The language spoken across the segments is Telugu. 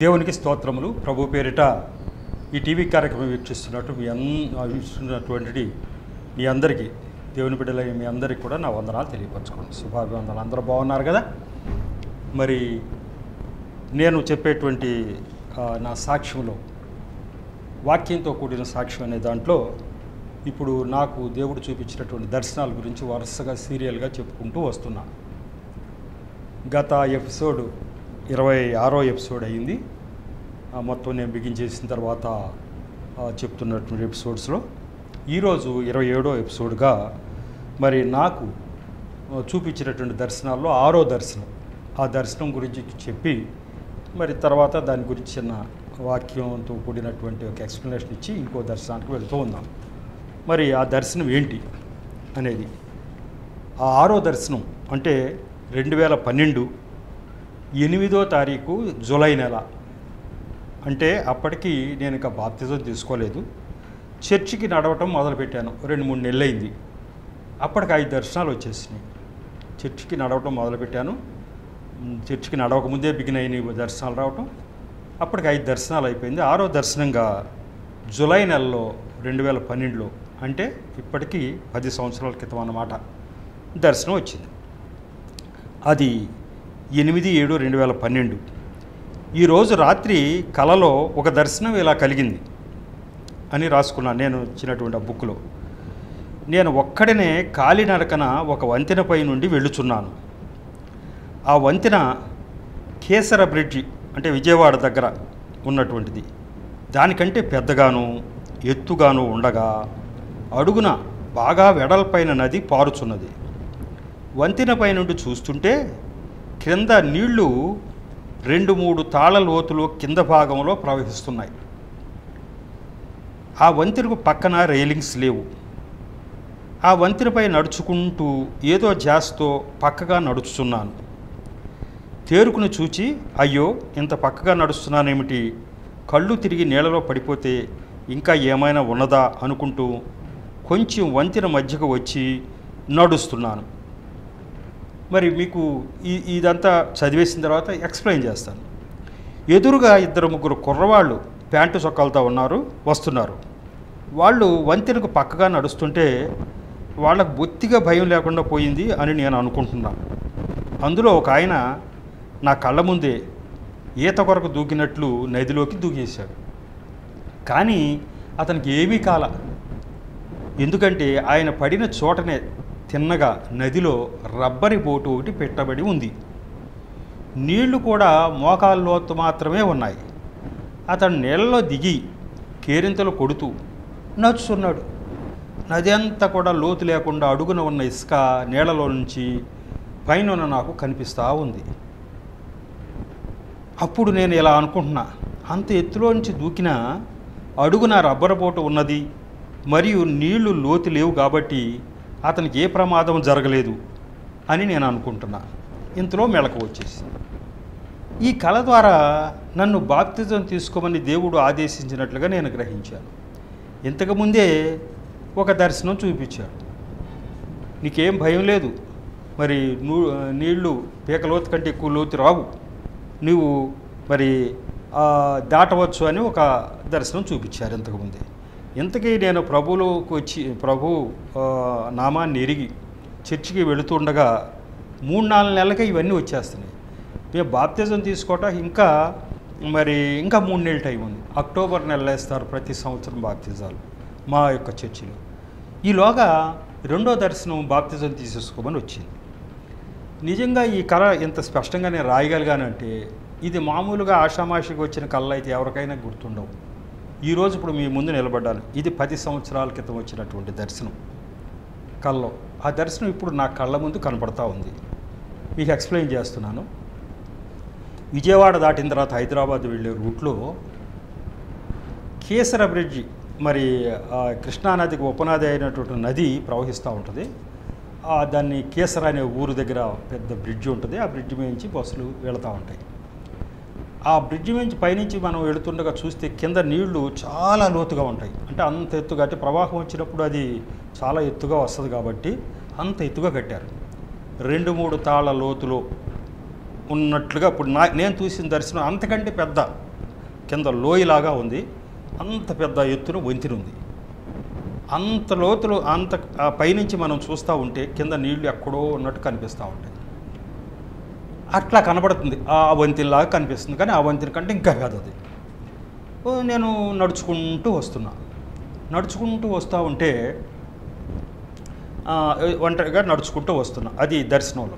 దేవునికి స్తోత్రములు ప్రభు పేరిట ఈ టీవీ కార్యక్రమం వీక్షిస్తున్నట్టు మీ అన్ వీక్షిస్తున్నటువంటి మీ అందరికీ దేవుని బిడ్డల మీ అందరికీ కూడా నా వందనాలు తెలియపరచుకోండి శుభాభివందనాలు అందరూ బాగున్నారు కదా మరి నేను చెప్పేటువంటి ఆ, నా సాక్ష్యంలో వాక్యంతో కూడిన సాక్ష్యం అనే దాంట్లో ఇప్పుడు నాకు దేవుడు చూపించినటువంటి దర్శనాల గురించి వరుసగా సీరియల్గా చెప్పుకుంటూ వస్తున్నా గత ఎపిసోడ్ ఇరవై ఆరో ఎపిసోడ్ అయ్యింది ఆ, మొత్తం నేను బిగించేసిన తర్వాత ఆ, చెప్తున్నటువంటి ఎపిసోడ్స్లో ఈరోజు ఇరవై ఏడో ఎపిసోడ్గా మరి నాకు ఆ, చూపించినటువంటి దర్శనాల్లో ఆరో దర్శనం ఆ దర్శనం గురించి చెప్పి మరి తర్వాత దాని గురించి చిన్న వాక్యంతో కూడినటువంటి ఒక ఎక్స్ప్లెనేషన్ ఇచ్చి ఇంకో దర్శనానికి వెళుతూ ఉందాం మరి ఆ దర్శనం ఏంటి అనేది ఆ ఆరో దర్శనం అంటే రెండు వేల పన్నెండు ఎనిమిదో తారీఖు జూలై నెల అంటే అప్పటికి నేను ఇక బాప్తిజం తీసుకోలేదు చర్చికి నడవటం మొదలుపెట్టాను రెండు మూడు నెలలు అయింది అప్పటికి ఐదు దర్శనాలు వచ్చేసినాయి చర్చికి నడవటం మొదలుపెట్టాను మ్, చర్చికి నడవక ముందే బిగిన్ అయిన దర్శనాలు రావటం అప్పటికి ఐదు దర్శనాలు అయిపోయింది ఆరో దర్శనంగా జూలై నెలలో రెండు వేల పన్నెండులో అంటే ఇప్పటికీ పది సంవత్సరాల క్రితం అన్నమాట దర్శనం వచ్చింది అది ఎనిమిది ఏడు రెండు వేల పన్నెండు ఈరోజు రాత్రి కలలో ఒక దర్శనం ఇలా కలిగింది అని రాసుకున్నాను నేను ఇచ్చినటువంటి ఆ బుక్లో నేను ఒక్కడినే కాలినడకన ఒక వంతెనపై నుండి వెళ్ళుచున్నాను ఆ వంతెన కేసర బ్రిడ్జి అంటే విజయవాడ దగ్గర ఉన్నటువంటిది దానికంటే పెద్దగాను ఎత్తుగాను ఉండగా అడుగున బాగా వెడల్పైన నది పారుచున్నది వంతెనపై నుండి చూస్తుంటే క్రింద నీళ్లు రెండు మూడు తాళ లోతులో కింద భాగంలో ప్రవహిస్తున్నాయి ఆ వంతెనకు పక్కన రైలింగ్స్ లేవు ఆ వంతెనపై నడుచుకుంటూ ఏదో జాస్తో పక్కగా నడుచుతున్నాను తేరుకుని చూచి అయ్యో ఇంత పక్కగా నడుస్తున్నానేమిటి కళ్ళు తిరిగి నీళ్ళలో పడిపోతే ఇంకా ఏమైనా ఉన్నదా అనుకుంటూ కొంచెం వంతెన మధ్యకు వచ్చి నడుస్తున్నాను మరి మీకు ఈ ఇదంతా చదివేసిన తర్వాత ఎక్స్ప్లెయిన్ చేస్తాను ఎదురుగా ఇద్దరు ముగ్గురు కుర్రవాళ్ళు ప్యాంటు చొక్కాలతో ఉన్నారు వస్తున్నారు వాళ్ళు వంతెనకు పక్కగా నడుస్తుంటే వాళ్ళకు బొత్తిగా భయం లేకుండా పోయింది అని నేను అనుకుంటున్నాను అందులో ఒక ఆయన నా కళ్ళ ముందే ఈత కొరకు దూకినట్లు నదిలోకి దూకేశాడు కానీ అతనికి ఏమీ కాల ఎందుకంటే ఆయన పడిన చోటనే తిన్నగా నదిలో రబ్బరి బోటు ఒకటి పెట్టబడి ఉంది నీళ్లు కూడా మోకాల లోతు మాత్రమే ఉన్నాయి అతను నీళ్ళలో దిగి కేరింతలు కొడుతూ నడుచున్నాడు నది అంతా కూడా లోతు లేకుండా అడుగున ఉన్న ఇసుక నీళ్ళలో నుంచి పైన ఉన్న నాకు కనిపిస్తూ ఉంది అప్పుడు నేను ఇలా అనుకుంటున్నా అంత ఎత్తులో నుంచి దూకిన అడుగున రబ్బర్ బోటు ఉన్నది మరియు నీళ్లు లోతు లేవు కాబట్టి అతనికి ఏ ప్రమాదం జరగలేదు అని నేను అనుకుంటున్నా ఇంతలో మెళకు వచ్చేసి ఈ కళ ద్వారా నన్ను బాప్తిజం తీసుకోమని దేవుడు ఆదేశించినట్లుగా నేను గ్రహించాను ఇంతకుముందే ఒక దర్శనం చూపించాడు నీకేం భయం లేదు మరి నూ నీళ్లు పీక లోతు కంటే ఎక్కువ లోతు రావు నువ్వు మరి ఆ, దాటవచ్చు అని ఒక దర్శనం చూపించారు ఇంతకుముందే ఇంతకీ నేను ప్రభువులోకి వచ్చి ప్రభు ఆ, నామాన్ని ఎరిగి చర్చికి వెళుతుండగా మూడు నాలుగు నెలలకే ఇవన్నీ వచ్చేస్తున్నాయి మేము బాప్తిజం తీసుకోవటం ఇంకా మరి ఇంకా మూడు నెలల టైం ఉంది అక్టోబర్ నెలలో వేస్తారు ప్రతి సంవత్సరం బాప్తిజాలు మా యొక్క చర్చిలో ఈలోగా రెండో దర్శనం బాప్తిజం తీసేసుకోమని వచ్చింది నిజంగా ఈ కళ ఇంత స్పష్టంగా నేను రాయగలిగానంటే ఇది మామూలుగా ఆషామాషికి వచ్చిన కళ అయితే ఎవరికైనా గుర్తుండవు ఈరోజు ఇప్పుడు మీ ముందు నిలబడ్డాను ఇది పది సంవత్సరాల క్రితం వచ్చినటువంటి దర్శనం కళ్ళలో ఆ దర్శనం ఇప్పుడు నా కళ్ళ ముందు కనపడతా ఉంది మీకు ఎక్స్ప్లెయిన్ చేస్తున్నాను విజయవాడ దాటిన తర్వాత హైదరాబాద్ వెళ్ళే రూట్లో కేసర బ్రిడ్జి మరి ఆ, కృష్ణానదికి ఉపనది అయినటువంటి నది ప్రవహిస్తూ ఉంటుంది ఆ, దాన్ని కేసర అనే ఊరు దగ్గర పెద్ద బ్రిడ్జి ఉంటుంది ఆ బ్రిడ్జి నుంచి బస్సులు వెళుతూ ఉంటాయి ఆ బ్రిడ్జి నుంచి పైనుంచి మనం వెళుతుండగా చూస్తే కింద నీళ్లు చాలా లోతుగా ఉంటాయి అంటే అంత ఎత్తుగా అంటే ప్రవాహం వచ్చినప్పుడు అది చాలా ఎత్తుగా వస్తుంది కాబట్టి అంత ఎత్తుగా కట్టారు రెండు మూడు తాళ్ళ లోతులో ఉన్నట్లుగా ఇప్పుడు నా నేను చూసిన దర్శనం అంతకంటే పెద్ద కింద లోయలాగా ఉంది అంత పెద్ద ఎత్తున వంతెన ఉంది అంత లోతులు అంత ఆ పైనుంచి మనం చూస్తూ ఉంటే కింద నీళ్లు ఎక్కడో ఉన్నట్టు కనిపిస్తూ ఉంటాయి అట్లా కనబడుతుంది ఆ వంతెనలాగా కనిపిస్తుంది కానీ ఆ వంతెన కంటే ఇంకా పెద్దది ఓ, నేను నడుచుకుంటూ వస్తున్నా నడుచుకుంటూ వస్తూ ఉంటే ఆ, ఒంటరిగా నడుచుకుంటూ వస్తున్నా అది దర్శనంలో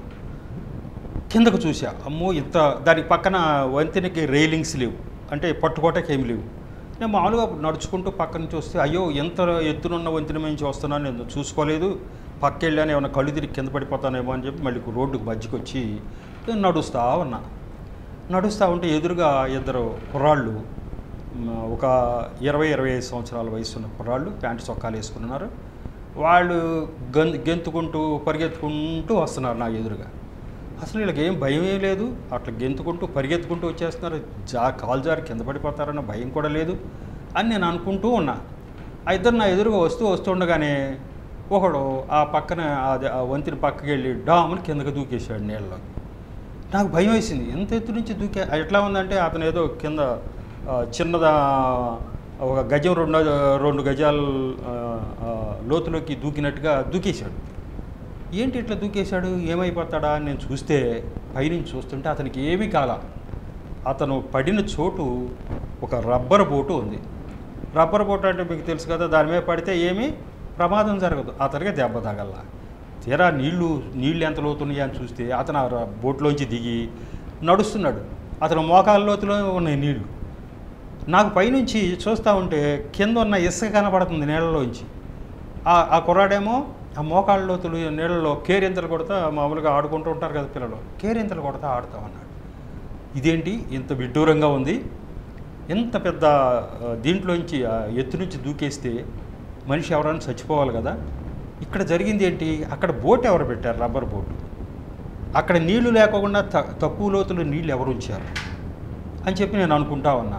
కిందకు చూసా అమ్మో ఇంత దానికి పక్కన వంతెనకి రైలింగ్స్ లేవు అంటే పట్టుకోటకి ఏమి లేవు నేను మామూలుగా నడుచుకుంటూ పక్కన చూస్తే అయ్యో ఎంత ఎత్తునున్న వంతెన నుంచి వస్తున్నాను నేను చూసుకోలేదు పక్క వెళ్ళాను ఏమైనా కళ్ళు తిరిగి కింద పడిపోతానేమో అని చెప్పి మళ్ళీ రోడ్డుకు మధ్యకి వచ్చి నేను నడుస్తూ ఉన్నా నడుస్తూ ఉంటే ఎదురుగా ఇద్దరు కుర్రాళ్ళు మ, ఒక ఇరవై ఇరవై ఐదు సంవత్సరాల వయసు ఉన్న కుర్రాళ్ళు ప్యాంటు చొక్కాలు వేసుకున్నారు వాళ్ళు గన్ గెంతుకుంటూ పరిగెత్తుకుంటూ వస్తున్నారు నా ఎదురుగా అసలు వీళ్ళకి ఏం భయం ఏం లేదు అట్లా గెంతుకుంటూ పరిగెత్తుకుంటూ వచ్చేస్తున్నారు జా కాలు జారి కింద పడిపోతారన్న భయం కూడా లేదు అని నేను అనుకుంటూ ఉన్నా ఆ ఇద్దరు నా ఎదురుగా వస్తూ వస్తుండగానే ఒకడు ఆ పక్కన అది ఆ వంతెన పక్కకి వెళ్ళి డామని కిందకి దూకేశాడు నీళ్ళలోకి నాకు భయం వేసింది ఎంత ఎత్తు నుంచి దూకే ఎట్లా ఉందంటే అతను ఏదో కింద ఆ, చిన్నదా ఒక గజం రెండు రెండు గజాలు ఆ, ఆ, లోతులోకి దూకినట్టుగా దూకేశాడు ఏంటి ఇట్లా దూకేశాడు ఏమైపోతాడా అని నేను చూస్తే పైనుంచి చూస్తుంటే అతనికి ఏమీ కాల అతను పడిన చోటు ఒక రబ్బర్ బోటు ఉంది రబ్బర్ బోటు అంటే మీకు తెలుసు కదా దాని మీద పడితే ఏమీ ప్రమాదం జరగదు అతనికి దెబ్బ తగల తీరా నీళ్లు నీళ్ళు ఎంత లోతున్నాయి అని చూస్తే అతను ఆ ర- బోట్లోంచి దిగి నడుస్తున్నాడు అతను మోకాల లోతులో ఉన్నాయి నీళ్లు నాకు పైనుంచి చూస్తూ ఉంటే కింద ఉన్న ఇసుక కనబడుతుంది నీళ్ళలోంచి ఆ ఆ కుర్రాడేమో ఆ మోకాళ్ళ లోతులు నీళ్ళలో కేరింతలు కొడతా మామూలుగా ఆడుకుంటూ ఉంటారు కదా పిల్లలు కేరింతలు కొడతా ఆడుతా ఉన్నాడు ఇదేంటి ఇంత విడ్డూరంగా ఉంది ఎంత పెద్ద ఆ, దీంట్లోంచి ఆ ఎత్తు నుంచి దూకేస్తే మనిషి ఎవరైనా చచ్చిపోవాలి కదా ఇక్కడ జరిగింది ఏంటి అక్కడ బోట్ ఎవరు పెట్టారు రబ్బర్ బోటు అక్కడ నీళ్లు లేకోకుండా త- తక్కువ లోతులో నీళ్ళు ఎవరు ఉంచారు అని చెప్పి నేను అనుకుంటా ఉన్నా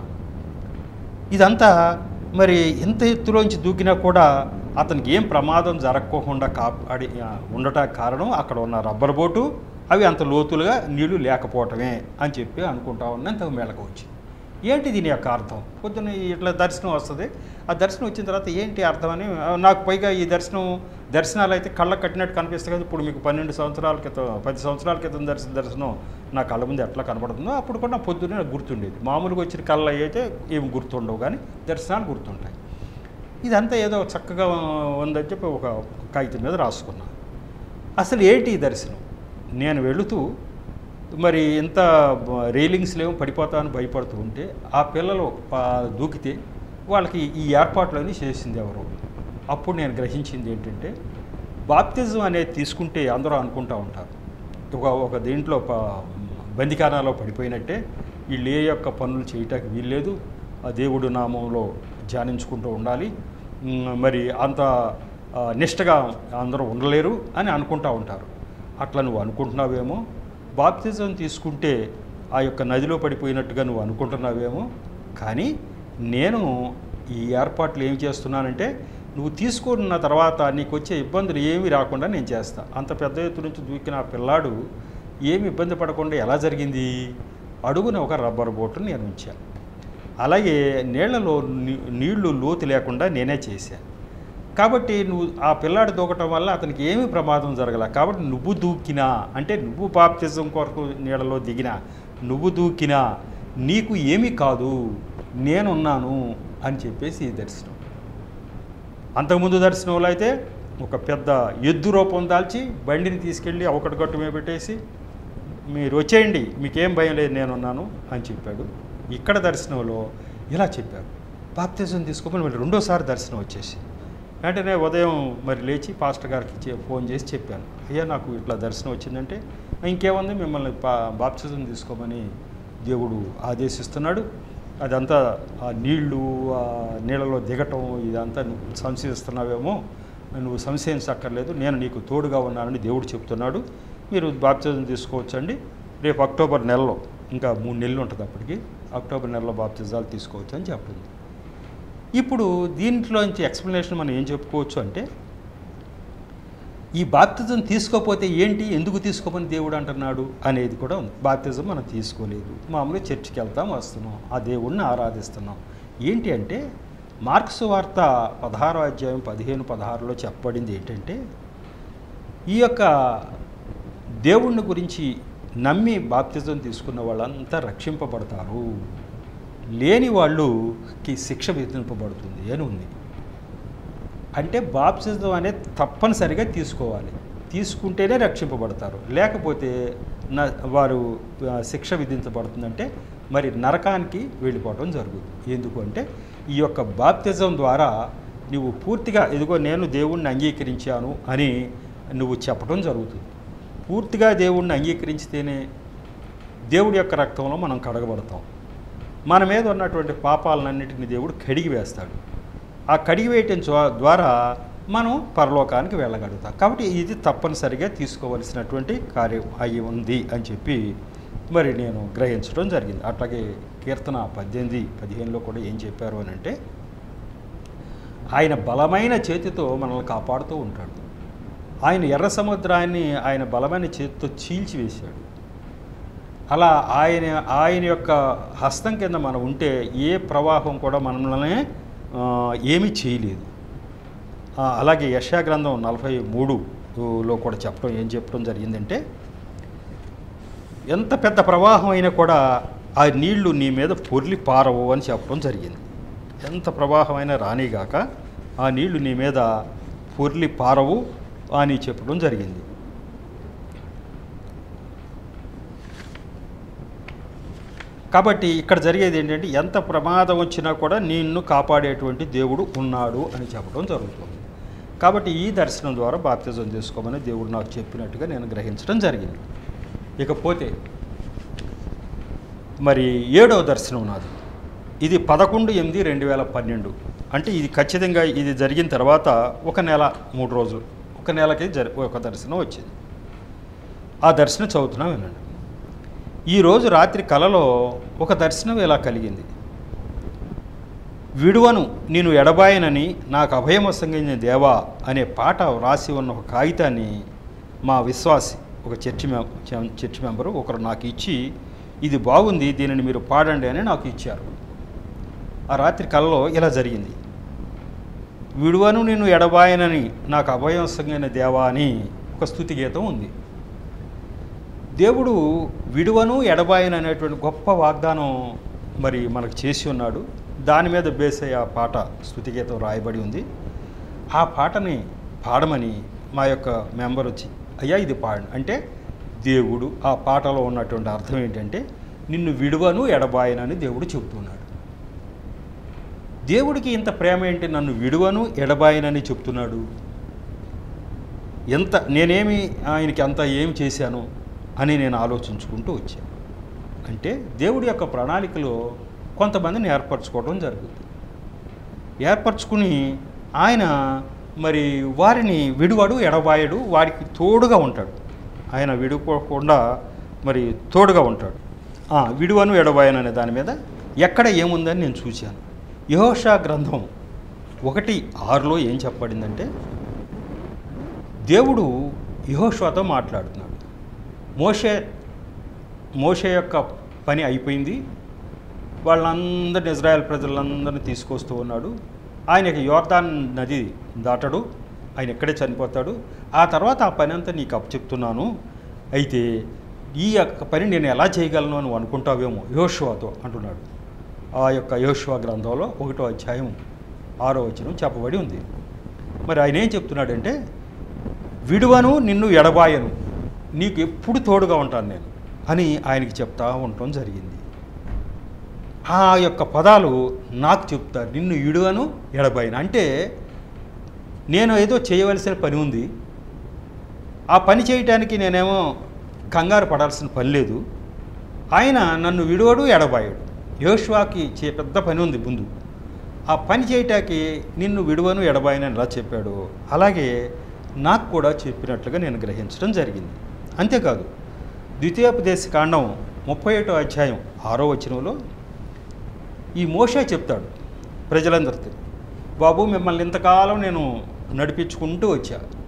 ఇదంతా మరి ఎంత ఎత్తులోంచి దూకినా కూడా అతనికి ఏం ప్రమాదం జరగకోకుండా కాపాడి ఆ, ఉండటానికి కారణం అక్కడ ఉన్న రబ్బర్ బోటు అవి అంత లోతులుగా నీళ్లు లేకపోవటమే అని చెప్పి అనుకుంటా ఉన్నా ఇంత మేళకు వచ్చి ఏంటి దీని యొక్క అర్థం పొద్దున్న ఇట్లా దర్శనం వస్తుంది ఆ దర్శనం వచ్చిన తర్వాత ఏంటి అర్థం అని ఆ, నాకు పైగా ఈ దర్శనం దర్శనాలు అయితే కళ్ళకు కట్టినట్టు కనిపిస్తాయి కదా ఇప్పుడు మీకు పన్నెండు సంవత్సరాల క్రితం పది సంవత్సరాల క్రితం దర్శన దర్శనం నా కళ్ళ ముందు ఎట్లా కనబడుతుందో అప్పుడు కూడా నా పొద్దున్నే నాకు గుర్తుండేది మామూలుగా వచ్చిన కళ్ళు అయితే ఏమి గుర్తుండవు కానీ దర్శనాలు గుర్తుంటాయి ఇదంతా ఏదో చక్కగా ఉందని చెప్పి ఒక కాగితం మీద రాసుకున్నా అసలు ఏంటి ఈ దర్శనం నేను వెళుతూ మరి ఇంత రైలింగ్స్ లేవు పడిపోతా అని భయపడుతూ ఉంటే ఆ పిల్లలు ఆ, దూకితే వాళ్ళకి ఈ ఏర్పాట్లన్నీ చేసింది ఎవరు అప్పుడు నేను గ్రహించింది ఏంటంటే బాప్తిజం అనేది తీసుకుంటే అందరూ అనుకుంటూ ఉంటారు ఒక ఒక దీంట్లో ప- బందికానాలో పడిపోయినట్టే వీళ్ళు ఏ యొక్క పనులు చేయటానికి వీల్లేదు ఆ దేవుడు నామంలో ధ్యానించుకుంటూ ఉండాలి ఉమ్, మరి అంత ఆ, నిష్టగా అందరూ ఉండలేరు అని అనుకుంటూ ఉంటారు అట్లా నువ్వు అనుకుంటున్నావేమో బాప్తిజం తీసుకుంటే ఆ యొక్క నదిలో పడిపోయినట్టుగా నువ్వు అనుకుంటున్నావేమో కానీ నేను ఈ ఏర్పాట్లు ఏం చేస్తున్నానంటే నువ్వు తీసుకున్న తర్వాత నీకు వచ్చే ఇబ్బందులు ఏమీ రాకుండా నేను చేస్తా అంత పెద్ద ఎత్తు నుంచి దూకిన ఆ పిల్లాడు ఏమి ఇబ్బంది పడకుండా ఎలా జరిగింది అడుగున ఒక రబ్బర్ బోటును నేను ఉంచాను అలాగే నీళ్లలో నీ- నీళ్లు లోతు లేకుండా నేనే చేశాను కాబట్టి నువ్వు ఆ పిల్లాడు దూకటం వల్ల అతనికి ఏమీ ప్రమాదం జరగల కాబట్టి నువ్వు దూకినా అంటే నువ్వు బాప్తిజం కొరకు నీళ్ళలో దిగినా నువ్వు దూకినా నీకు ఏమీ కాదు నేనున్నాను అని చెప్పేసి ఈ దర్శనం అంతకుముందు దర్శనంలో అయితే ఒక పెద్ద ఎద్దు రూపం దాల్చి బండిని తీసుకెళ్ళి ఒకటి గట్టు మీద పెట్టేసి మీరు వచ్చేయండి మీకేం భయం లేదు నేనున్నాను అని చెప్పాడు ఇక్కడ దర్శనంలో ఇలా చెప్పారు బాప్తిజం తీసుకోమని మళ్ళీ రెండోసారి దర్శనం వచ్చేసి వెంటనే ఉదయం మరి లేచి పాస్టర్ గారికి చే- ఫోన్ చేసి చెప్పాను అయ్యా నాకు ఇట్లా దర్శనం వచ్చిందంటే ఇంకేముంది మిమ్మల్ని పా బాప్తిజం తీసుకోమని దేవుడు ఆదేశిస్తున్నాడు అదంతా ఆ నీళ్లు ఆ నీళ్ళలో దిగటం ఇదంతా నువ్వు సంశయిస్తున్నావేమో నువ్వు సంశయించక్కర్లేదు నేను నీకు తోడుగా ఉన్నానని దేవుడు చెప్తున్నాడు మీరు బాప్తిజం తీసుకోవచ్చండి రేపు అక్టోబర్ నెలలో ఇంకా మూడు నెలలు ఉంటుంది అప్పటికి అక్టోబర్ నెలలో బాప్తిజాలు తీసుకోవచ్చు అని చెప్పింది ఇప్పుడు దీంట్లోంచి ఎక్స్ప్లెనేషన్ మనం ఏం చెప్పుకోవచ్చు అంటే ఈ బాప్తిజం తీసుకోకపోతే ఏంటి ఎందుకు తీసుకోమని దేవుడు అంటున్నాడు అనేది కూడా ఉంది బాప్తిజం మనం తీసుకోలేదు మామూలుగా చర్చికి వెళ్తాం వస్తున్నాం ఆ దేవుడిని ఆరాధిస్తున్నాం ఏంటి అంటే మార్క్స్ వార్త పదహారో అధ్యాయం పదిహేను పదహారులో చెప్పబడింది ఏంటంటే ఈ యొక్క దేవుణ్ణి గురించి నమ్మి బాప్తిజం తీసుకున్న వాళ్ళంతా రక్షింపబడతారు లేని వాళ్ళుకి శిక్ష విధింపబడుతుంది అని ఉంది అంటే బాప్తిజం అనేది తప్పనిసరిగా తీసుకోవాలి తీసుకుంటేనే రక్షింపబడతారు లేకపోతే న వారు ఆ, శిక్ష విధించబడుతుందంటే మరి నరకానికి వెళ్ళిపోవడం జరుగుతుంది ఎందుకు అంటే ఈ యొక్క బాప్తిజం ద్వారా నువ్వు పూర్తిగా ఇదిగో నేను దేవుణ్ణి అంగీకరించాను అని నువ్వు చెప్పడం జరుగుతుంది పూర్తిగా దేవుణ్ణి అంగీకరించితేనే దేవుడి యొక్క రక్తంలో మనం కడగబడతాం మన మీద ఉన్నటువంటి పాపాలన్నింటినీ దేవుడు కడిగి వేస్తాడు ఆ కడిగి వేయటం ద్వా- ద్వారా మనం పరలోకానికి వెళ్ళగలుగుతాం కాబట్టి ఇది తప్పనిసరిగా తీసుకోవలసినటువంటి కార్యం అయి ఉంది అని చెప్పి మరి నేను గ్రహించడం జరిగింది అట్లాగే కీర్తన పద్దెనిమిది పదిహేనులో కూడా ఏం చెప్పారు అని అంటే ఆయన బలమైన చేతితో మనల్ని కాపాడుతూ ఉంటాడు ఆయన ఎర్ర సముద్రాన్ని ఆయన బలమైన చేతితో చీల్చివేశాడు అలా ఆయన ఆయన యొక్క హస్తం కింద మనం ఉంటే ఏ ప్రవాహం కూడా మనల్ని ఆ, ఏమీ చేయలేదు ఆ, అలాగే యశా గ్రంథం నలభై మూడులో కూడా చెప్పడం ఏం చెప్పడం జరిగిందంటే ఎంత పెద్ద ప్రవాహం అయినా కూడా ఆ నీళ్లు నీ మీద పొర్లి పారవు అని చెప్పడం జరిగింది ఎంత ప్రవాహం అయినా రానిగాక ఆ నీళ్లు నీ మీద పొర్లి పారవు అని చెప్పడం జరిగింది కాబట్టి ఇక్కడ జరిగేది ఏంటంటే ఎంత ప్రమాదం వచ్చినా కూడా నిన్ను కాపాడేటువంటి దేవుడు ఉన్నాడు అని చెప్పడం జరుగుతుంది కాబట్టి ఈ దర్శనం ద్వారా బాప్తిజం తీసుకోమని దేవుడు నాకు చెప్పినట్టుగా నేను గ్రహించడం జరిగింది ఇకపోతే మరి ఏడవ దర్శనం నాది ఇది పదకొండు ఎనిమిది రెండు వేల పన్నెండు అంటే ఇది ఖచ్చితంగా ఇది జరిగిన తర్వాత ఒక నెల మూడు రోజులు ఒక నెలకి జరి ఒక దర్శనం వచ్చింది ఆ దర్శనం చదువుతున్నాం వినండి ఈరోజు రాత్రి కలలో ఒక దర్శనం ఇలా కలిగింది విడువను నేను ఎడబాయనని నాకు అభయమసంగిన దేవా అనే పాట వ్రాసి ఉన్న ఒక కాగితాన్ని మా విశ్వాసి ఒక చర్చి మెం చ- చర్చి మెంబరు ఒకరు నాకు ఇచ్చి ఇది బాగుంది దీనిని మీరు పాడండి అని నాకు ఇచ్చారు ఆ రాత్రి కలలో ఇలా జరిగింది విడువను నేను ఎడబాయనని నాకు అభయమసంగిన దేవా అని ఒక స్థుతి గీతం ఉంది దేవుడు విడువను ఎడబాయను అనేటువంటి గొప్ప వాగ్దానం మరి మనకు చేసి ఉన్నాడు దాని మీద బేస్ అయ్యే ఆ పాట స్థుతిగీతం రాయబడి ఉంది ఆ పాటని పాడమని మా యొక్క మెంబర్ వచ్చి అయ్యా ఇది పాడండి అంటే దేవుడు ఆ పాటలో ఉన్నటువంటి అర్థం ఏంటంటే నిన్ను విడువను ఎడబాయనని దేవుడు చెబుతున్నాడు దేవుడికి ఇంత ప్రేమ ఏంటి నన్ను విడువను ఎడబాయనని చెప్తున్నాడు ఎంత నేనేమి ఆయనకి అంత ఏం చేశాను అని నేను ఆలోచించుకుంటూ వచ్చాను అంటే దేవుడి యొక్క ప్రణాళికలో కొంతమందిని ఏర్పరచుకోవడం జరుగుతుంది ఏర్పరచుకుని ఆయన మరి వారిని విడువడు ఎడబాయడు వారికి తోడుగా ఉంటాడు ఆయన విడుకోకుండా మరి తోడుగా ఉంటాడు ఆ, విడువను ఎడబాయను అనే దాని మీద ఎక్కడ ఏముందని నేను చూశాను యహోషా గ్రంథం ఒకటి ఆరులో ఏం చెప్పబడిందంటే దేవుడు యహోషువతో మాట్లాడుతున్నాడు మోషే మోషే యొక్క పని అయిపోయింది వాళ్ళందరిని ఇజ్రాయెల్ ప్రజలందరినీ తీసుకొస్తూ ఉన్నాడు ఆయనకి యోర్దాన్ నది దాటడు ఆయన ఎక్కడే చనిపోతాడు ఆ తర్వాత ఆ పని అంతా నీకు అప్పచెప్తున్నాను అయితే ఈ యొక్క పని నేను ఎలా చేయగలను అని అనుకుంటావేమో యోషువాతో అంటున్నాడు ఆ యొక్క యోషువా గ్రంథంలో ఒకటో అధ్యాయం ఆరో వచనం చెప్పబడి ఉంది మరి ఆయన ఏం చెప్తున్నాడంటే విడువను నిన్ను ఎడబాయను నీకు ఎప్పుడు తోడుగా ఉంటాను నేను అని ఆయనకి చెప్తా ఉండటం జరిగింది ఆ యొక్క పదాలు నాకు చెప్తారు నిన్ను ఇడువను ఎడబాయను అంటే నేను ఏదో చేయవలసిన పని ఉంది ఆ పని చేయటానికి నేనేమో కంగారు పడాల్సిన పని లేదు ఆయన నన్ను విడువడు ఎడబాయడు యోష్వాకి చే పెద్ద పని ఉంది ముందు ఆ పని చేయటానికి నిన్ను విడువను ఎడబాయను అని ఎలా చెప్పాడు అలాగే నాకు కూడా చెప్పినట్లుగా నేను గ్రహించడం జరిగింది అంతేకాదు ద్వితీయోపదేశ కాండం ముప్పై ఒకటో అధ్యాయం ఆరో వచనంలో ఈ మోషే చెప్తాడు ప్రజలందరితో బాబు మిమ్మల్ని ఇంతకాలం నేను నడిపించుకుంటూ వచ్చా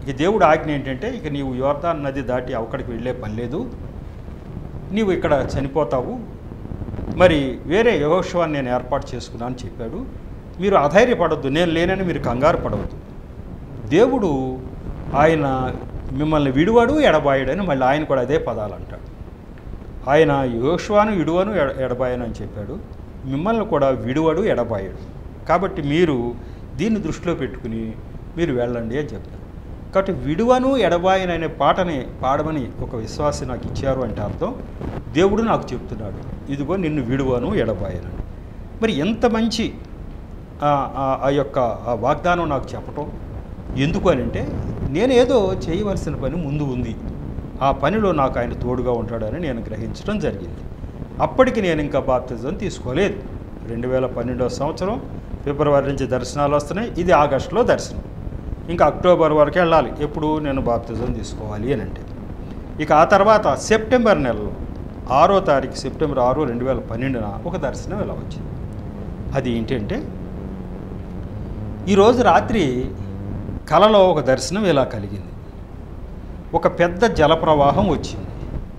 ఇక దేవుడు ఆజ్ఞ ఏంటంటే ఇక నీవు యోర్దాన్ నది దాటి అక్కడికి వెళ్ళే పని లేదు నీవు ఇక్కడ చనిపోతావు మరి వేరే యహోషవాన్ని నేను ఏర్పాటు చేసుకున్నాను అని చెప్పాడు మీరు అధైర్యపడొద్దు నేను లేనని మీరు కంగారు పడవద్దు దేవుడు ఆయన మిమ్మల్ని విడువడు ఎడబాయడని మళ్ళీ ఆయన కూడా అదే పదాలు అంటాడు ఆయన యోష్వాను విడువను ఎడ ఎడబాయను అని చెప్పాడు మిమ్మల్ని కూడా విడువడు ఎడబాయడు కాబట్టి మీరు దీన్ని దృష్టిలో పెట్టుకుని మీరు వెళ్ళండి అని చెప్తారు కాబట్టి విడువను ఎడబాయను అనే పాటని పాడమని ఒక విశ్వాసి నాకు ఇచ్చారు అంటే అర్థం దేవుడు నాకు చెప్తున్నాడు ఇదిగో నిన్ను విడువను ఎడబాయను అని. మరి ఎంత మంచి ఆ- ఆ- ఆ యొక్క ఆ వాగ్దానం నాకు చెప్పటం ఎందుకు అని అంటే నేను ఏదో చేయవలసిన పని ముందు ఉంది ఆ పనిలో నాకు ఆయన తోడుగా ఉంటాడని నేను గ్రహించడం జరిగింది అప్పటికి నేను ఇంకా బాప్తిజం తీసుకోలేదు రెండు వేల పన్నెండవ సంవత్సరం ఫిబ్రవరి నుంచి దర్శనాలు వస్తున్నాయి ఇది ఆగస్టులో దర్శనం ఇంకా అక్టోబర్ వరకు వెళ్ళాలి ఎప్పుడు నేను బాప్తిజం తీసుకోవాలి అని అంటే ఇక ఆ తర్వాత సెప్టెంబర్ నెలలో ఆరో తారీఖు సెప్టెంబర్ ఆరు రెండు వేల పన్నెండున ఒక దర్శనం ఇలా వచ్చింది అది ఏంటంటే ఈరోజు రాత్రి కలలో ఒక దర్శనం ఇలా కలిగింది ఒక పెద్ద జలప్రవాహం వచ్చింది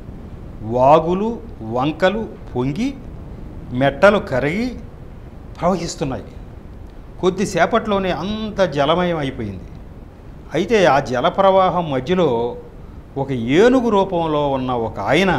వాగులు వంకలు పొంగి మెట్టలు కరిగి ప్రవహిస్తున్నాయి కొద్దిసేపట్లోనే అంత జలమయం అయిపోయింది అయితే ఆ జల ప్రవాహం మధ్యలో ఒక ఏనుగు రూపంలో ఉన్న ఒక ఆయన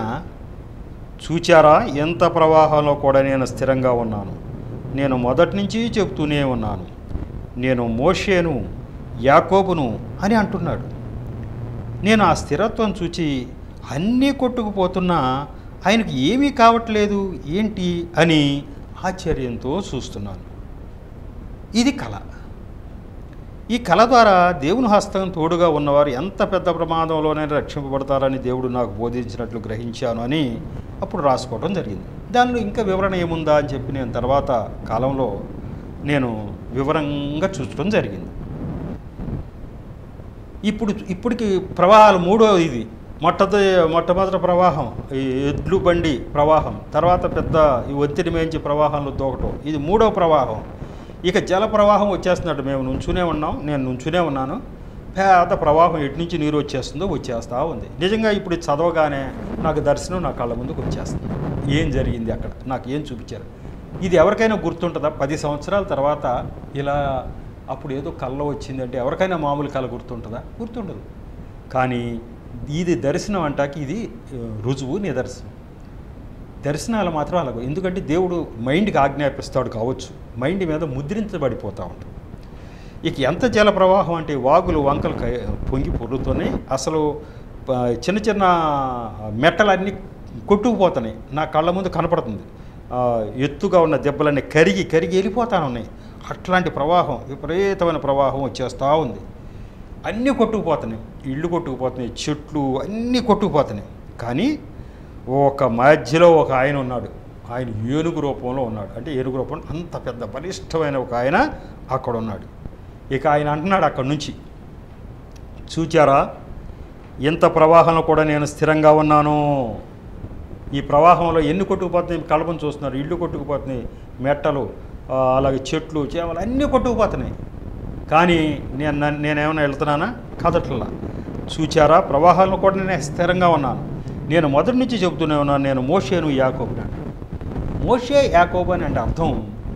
చూచారా ఎంత ప్రవాహంలో కూడా నేను స్థిరంగా ఉన్నాను నేను మొదటి నుంచి చెప్తూనే ఉన్నాను నేను మోషేను యాకోబును అని అంటున్నాడు నేను ఆ స్థిరత్వం చూచి అన్నీ కొట్టుకుపోతున్నా ఆయనకి ఏమీ కావట్లేదు ఏంటి అని ఆశ్చర్యంతో చూస్తున్నాను ఇది కళ ఈ కళ ద్వారా దేవుని హస్తం తోడుగా ఉన్నవారు ఎంత పెద్ద ప్రమాదంలోనైనా రక్షింపబడతారని దేవుడు నాకు బోధించినట్లు గ్రహించాను అని అప్పుడు రాసుకోవడం జరిగింది దానిలో ఇంకా వివరణ ఏముందా అని చెప్పి నేను తర్వాత కాలంలో నేను వివరంగా చూసడం జరిగింది ఇప్పుడు ఇప్పటికి ప్రవాహాలు మూడో ఇది మొట్టది మొట్టమొదటి ప్రవాహం ఈ ఎడ్లు బండి ప్రవాహం తర్వాత పెద్ద ఈ ఒత్తిడి మేంచి ప్రవాహంలో దూకటం ఇది మూడో ప్రవాహం ఇక జల ప్రవాహం వచ్చేస్తున్నాడు మేము నుంచునే ఉన్నాం నేను నుంచునే ఉన్నాను పెద్ద ప్రవాహం ఎటు నుంచి నీరు వచ్చేస్తుందో వచ్చేస్తూ ఉంది నిజంగా ఇప్పుడు ఇది చదవగానే నాకు దర్శనం నా కళ్ళ ముందుకు వచ్చేస్తుంది ఏం జరిగింది అక్కడ నాకు ఏం చూపించారు ఇది ఎవరికైనా గుర్తుంటుందా పది సంవత్సరాల తర్వాత ఇలా అప్పుడు ఏదో కళ్ళ వచ్చిందంటే ఎవరికైనా మామూలు కళ గుర్తుంటుందా గుర్తుండదు కానీ ఇది దర్శనం అంటాకి ఇది ఆ, రుజువు నిదర్శనం దర్శనాలు మాత్రం అలాగ ఎందుకంటే దేవుడు మైండ్కి ఆజ్ఞాపిస్తాడు కావచ్చు మైండ్ మీద ముద్రించబడిపోతూ ఉంటుంది ఇక ఎంత జల ప్రవాహం అంటే వాగులు వంకలు క- పొంగి పొర్లుతున్నాయి అసలు ప- చిన్న చిన్న మెట్టలన్నీ కొట్టుకుపోతున్నాయి నా కళ్ళ ముందు కనపడుతుంది ఆ, ఎత్తుగా ఉన్న దెబ్బలన్నీ కరిగి కరిగి వెళ్ళిపోతా ఉన్నాయి అట్లాంటి ప్రవాహం విపరీతమైన ప్రవాహం వచ్చేస్తూ ఉంది అన్నీ కొట్టుకుపోతున్నాయి ఇళ్ళు కొట్టుకుపోతున్నాయి చెట్లు అన్నీ కొట్టుకుపోతున్నాయి కానీ ఒక మధ్యలో ఒక ఆయన ఉన్నాడు ఆయన ఏనుగు రూపంలో ఉన్నాడు అంటే ఏనుగు రూపంలో అంత పెద్ద బలిష్టమైన ఒక ఆయన అక్కడ ఉన్నాడు ఇక ఆయన అంటున్నాడు అక్కడి నుంచి చూచారా ఇంత ప్రవాహంలో కూడా నేను స్థిరంగా ఉన్నాను ఈ ప్రవాహంలో ఎన్ని కొట్టుకుపోతున్నాయి కలపను చూస్తున్నారు ఇళ్ళు కొట్టుకుపోతున్నాయి మెట్టలు ఆ, అలాగే చెట్లు చేపలు అన్నీ కొట్టుకుపోతున్నాయి కానీ నేను నన్ను- నేనేమైనా వెళ్తున్నానా కదట్లా చూచారా ప్రవాహాల్లో కూడా నేను స్థిరంగా ఉన్నాను నేను మొదటి నుంచి చెబుతూనే ఉన్నాను నేను మోషేను యాకోబుని అంటాను మోషే యాకోబు అని అంటే అర్థం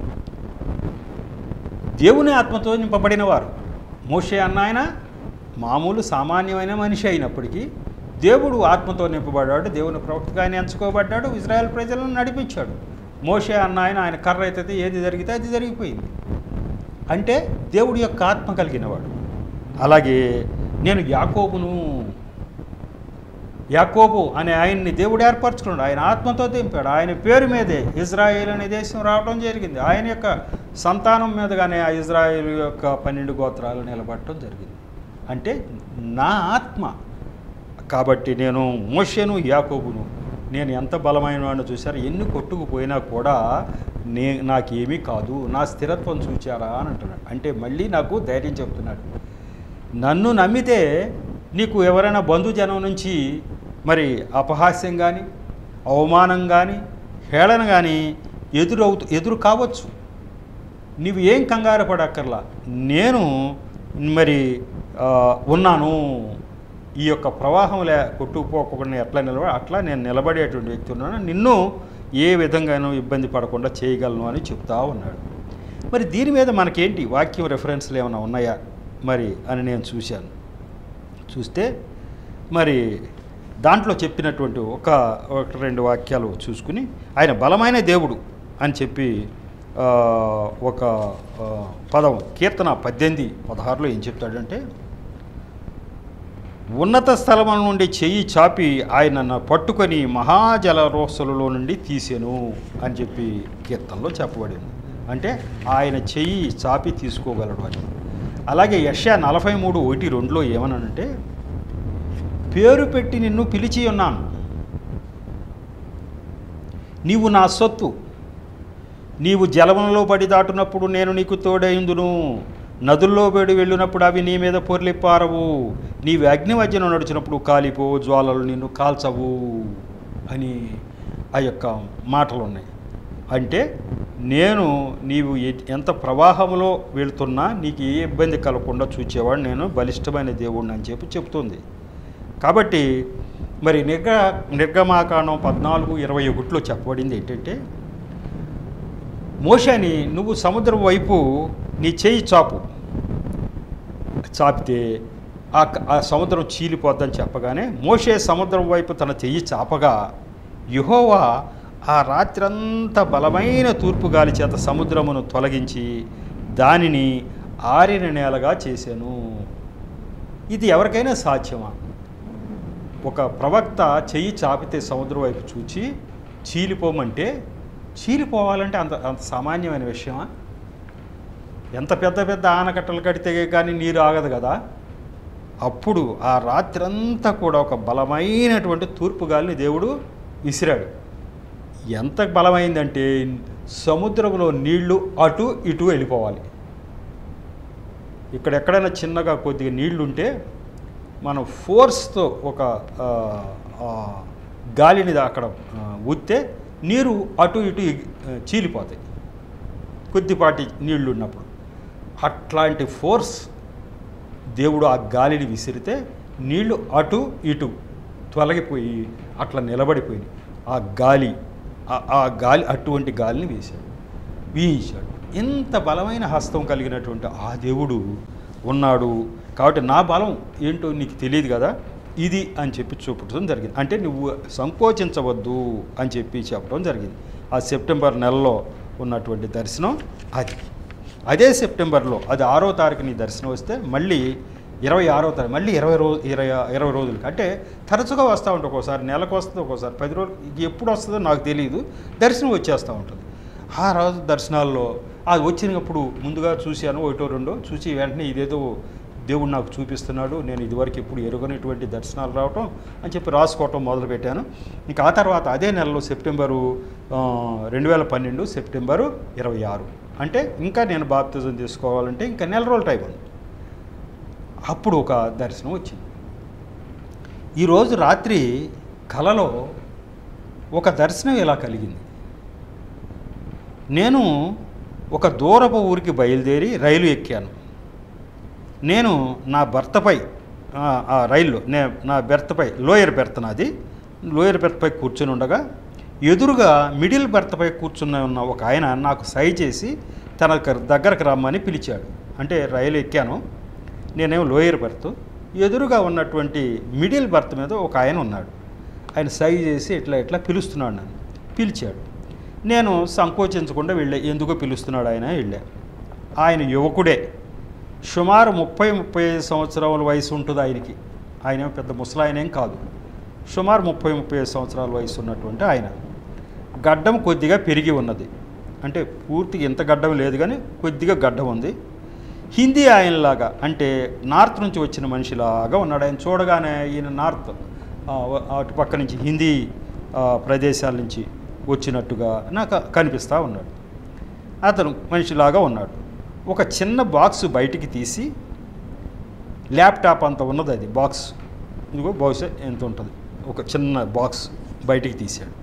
దేవుని ఆత్మతో నింపబడిన వారు మోషే అన్న ఆయన మామూలు సామాన్యమైన మనిషి అయినప్పటికీ దేవుడు ఆత్మతో నింపబడ్డాడు దేవుని ప్రవక్తగా ఆయన ఎంచుకోబడ్డాడు ఇజ్రాయెల్ ప్రజలను నడిపించాడు మోషే అన్న ఆయన ఆయన కర్ర అయితే ఏది జరిగితే అది జరిగిపోయింది అంటే దేవుడి యొక్క ఆత్మ కలిగినవాడు అలాగే నేను యాకోబును యాకోబు అనే ఆయన్ని దేవుడు ఏర్పరచుకున్నాడు ఆయన ఆత్మతో దింపాడు ఆయన పేరు మీదే ఇజ్రాయేల్ అనే దేశం రావడం జరిగింది ఆయన యొక్క సంతానం మీదగానే ఆ ఇజ్రాయేల్ యొక్క పన్నెండు గోత్రాలు నిలబడటం జరిగింది అంటే నా ఆత్మ కాబట్టి నేను మోషను యాకోబును నేను ఎంత బలమైన వాడిని చూశారు ఎన్ని కొట్టుకుపోయినా కూడా నే నాకేమీ కాదు నా స్థిరత్వం చూచారా అని అంటున్నాడు అంటే మళ్ళీ నాకు ధైర్యం చెప్తున్నాడు నన్ను నమ్మితే నీకు ఎవరైనా బంధుజనం నుంచి మరి అపహాస్యం కానీ అవమానం కానీ హేళన కానీ ఎదురవుతూ ఎదురు కావచ్చు నీవు ఏం కంగారు పడక్కర్లా నేను మరి ఆ, ఉన్నాను ఈ యొక్క ప్రవాహం లే కొట్టుకుపోకుండా ఎట్లా నిలబడి అట్లా నేను నిలబడేటువంటి వ్యక్తి ఉన్నాను నిన్ను ఏ విధంగానూ ఇబ్బంది పడకుండా చేయగలను అని చెప్తా ఉన్నాడు మరి దీని మీద మనకేంటి వాక్యం రెఫరెన్స్లు ఏమైనా ఉన్నాయా మరి అని నేను చూశాను చూస్తే మరి దాంట్లో చెప్పినటువంటి ఒక ఒక రెండు వాక్యాలు చూసుకుని ఆయన బలమైన దేవుడు అని చెప్పి ఆ, ఒక ఆ, పదం కీర్తన పద్దెనిమిది పదహారులో ఏం చెప్తాడంటే ఉన్నత స్థలముల నుండి చెయ్యి చాపి ఆయన నన్ను పట్టుకొని మహాజల రోసలలో నుండి తీసెను అని చెప్పి కీర్తనలో చెప్పబడింది అంటే ఆయన చెయ్యి చాపి తీసుకోగలడు అని అలాగే యష్యా నలభై మూడు ఒకటి రెండులో ఏమన్నానంటే పేరు పెట్టి నిన్ను పిలిచి ఉన్నాను నీవు నా సొత్తు నీవు జలములలో పడి దాటునప్పుడు నేను నీకు తోడైందును నదుల్లో పడి వెళ్ళినప్పుడు అవి నీ మీద పొర్లి పారవు నీవు అగ్ని మధ్యన నడిచినప్పుడు కాలిపో జ్వాలలు నిన్ను కాల్చవు అని ఆ యొక్క మాటలు ఉన్నాయి అంటే నేను నీవు ఎ- ఎంత ప్రవాహంలో వెళ్తున్నా నీకు ఏ ఇబ్బంది కలగకుండా చూచేవాడు నేను బలిష్టమైన దేవుడిని అని చెప్పి చెప్తుంది కాబట్టి మరి నిర్గ నిర్గమాకాండం పద్నాలుగు ఇరవై ఒకటిలో చెప్పబడింది ఏంటంటే మోషని నువ్వు సముద్రం వైపు నీ చేయి చాపు చాపితే ఆ క- ఆ సముద్రం చీలిపోద్దని చెప్పగానే మోషే సముద్రం వైపు తన చెయ్యి చాపగా యెహోవా ఆ రాత్రంతా బలమైన తూర్పు గాలి చేత సముద్రమును తొలగించి దానిని ఆరిన నేలగా చేశాను ఇది ఎవరికైనా సాధ్యమా ఒక ప్రవక్త చెయ్యి చాపితే సముద్రం వైపు చూచి చీలిపోమంటే చీలిపోవాలంటే అంత అంత సామాన్యమైన విషయమా ఎంత పెద్ద పెద్ద ఆనకట్టలు కడితే కానీ నీరు ఆగదు కదా అప్పుడు ఆ రాత్రంతా కూడా ఒక బలమైనటువంటి తూర్పు గాలిని దేవుడు విసిరాడు ఎంత బలమైందంటే సముద్రంలో నీళ్లు అటు ఇటు వెళ్ళిపోవాలి ఇక్కడ ఎక్కడైనా చిన్నగా కొద్దిగా నీళ్లు ఉంటే మనం ఫోర్స్తో ఒక ఆ, ఆ, గాలిని అక్కడ ఆ, ఊస్తే నీరు అటు ఇటు ఎగి- ఆ, చీలిపోతాయి కొద్దిపాటి నీళ్లు ఉన్నప్పుడు అట్లాంటి ఫోర్స్ దేవుడు ఆ గాలిని విసిరితే నీళ్లు అటు ఇటు తొలగిపోయి అట్లా నిలబడిపోయింది ఆ గాలి ఆ- ఆ గాలి అటువంటి గాలిని వేశాడు వీయించాడు ఎంత బలమైన హస్తం కలిగినటువంటి ఆ దేవుడు ఉన్నాడు కాబట్టి నా బలం ఏంటో నీకు తెలియదు కదా ఇది అని చెప్పి చూపడం జరిగింది అంటే నువ్వు సంకోచించవద్దు అని చెప్పి చెప్పడం జరిగింది ఆ సెప్టెంబర్ నెలలో ఉన్నటువంటి దర్శనం అది అదే సెప్టెంబర్లో అది ఆరో తారీఖు నీ దర్శనం వస్తే మళ్ళీ ఇరవై ఆరో తారీఖు మళ్ళీ ఇరవై రోజు ఇరవై ఇరవై రోజులకి అంటే తరచుగా వస్తూ ఉంటుంది ఒక్కోసారి నెలకు వస్తుంది ఒక్కోసారి పది రోజులు ఇది ఎప్పుడు వస్తుందో నాకు తెలియదు దర్శనం వచ్చేస్తూ ఉంటుంది ఆ రోజు దర్శనాల్లో అది వచ్చినప్పుడు ముందుగా చూశాను ఒకటో రెండో చూసి వెంటనే ఇదేదో దేవుడు నాకు చూపిస్తున్నాడు నేను ఇదివరకు ఎప్పుడు ఎరుగనటువంటి దర్శనాలు రావటం అని చెప్పి రాసుకోవటం మొదలుపెట్టాను ఇంకా ఆ తర్వాత అదే నెలలో సెప్టెంబరు రెండు వేల పన్నెండు సెప్టెంబరు ఇరవై ఆరు అంటే ఇంకా నేను బాప్తిజం తీసుకోవాలంటే ఇంకా నెల రోజుల టైం ఉంది అప్పుడు ఒక దర్శనం వచ్చింది ఈరోజు రాత్రి కలలో ఒక దర్శనం ఇలా కలిగింది నేను ఒక దూరపు ఊరికి బయలుదేరి రైలు ఎక్కాను నేను నా భర్తపై ఆ, ఆ రైల్లో నే నా బెర్త్పై లోయర్ బెర్త్ నాది లోయర్ బెర్త్పై కూర్చొని ఉండగా ఎదురుగా మిడిల్ బెర్త్పై కూర్చున్న ఉన్న ఒక ఆయన నాకు సై చేసి తన క- దగ్గరకు రమ్మని పిలిచాడు అంటే రైలు ఎక్కాను నేనేమో లోయర్ బెర్త్ ఎదురుగా ఉన్నటువంటి మిడిల్ బెర్త్ మీద ఒక ఆయన ఉన్నాడు ఆయన సై చేసి ఇట్లా ఇట్లా పిలుస్తున్నాడు నన్ను పిలిచాడు నేను సంకోచించకుండా వెళ్ళా ఎందుకో పిలుస్తున్నాడు ఆయన వెళ్ళా ఆయన యువకుడే సుమారు ముప్పై ముప్పై ఐదు సంవత్సరాల వయసు ఉంటుంది ఆయనకి ఆయన ఏమో పెద్ద ముసలాయన ఏం కాదు సుమారు ముప్పై ముప్పై ఐదు సంవత్సరాల వయసు ఉన్నటువంటి ఆయన గడ్డం కొద్దిగా పెరిగి ఉన్నది అంటే పూర్తిగా ఇంత గడ్డం లేదు కానీ కొద్దిగా గడ్డం ఉంది హిందీ ఆయనలాగా అంటే నార్త్ నుంచి వచ్చిన మనిషిలాగా ఉన్నాడు ఆయన చూడగానే ఈయన నార్త్ ఆ, అటు పక్క నుంచి హిందీ ఆ, ప్రదేశాల నుంచి వచ్చినట్టుగా నాకు కనిపిస్తూ ఉన్నాడు అతను మనిషిలాగా ఉన్నాడు ఒక చిన్న బాక్స్ బయటికి తీసి ల్యాప్టాప్ అంత ఉన్నది అది బాక్స్ ఇదిగో బహుశా ఎంత ఉంటుంది ఒక చిన్న బాక్స్ బయటికి తీశాడు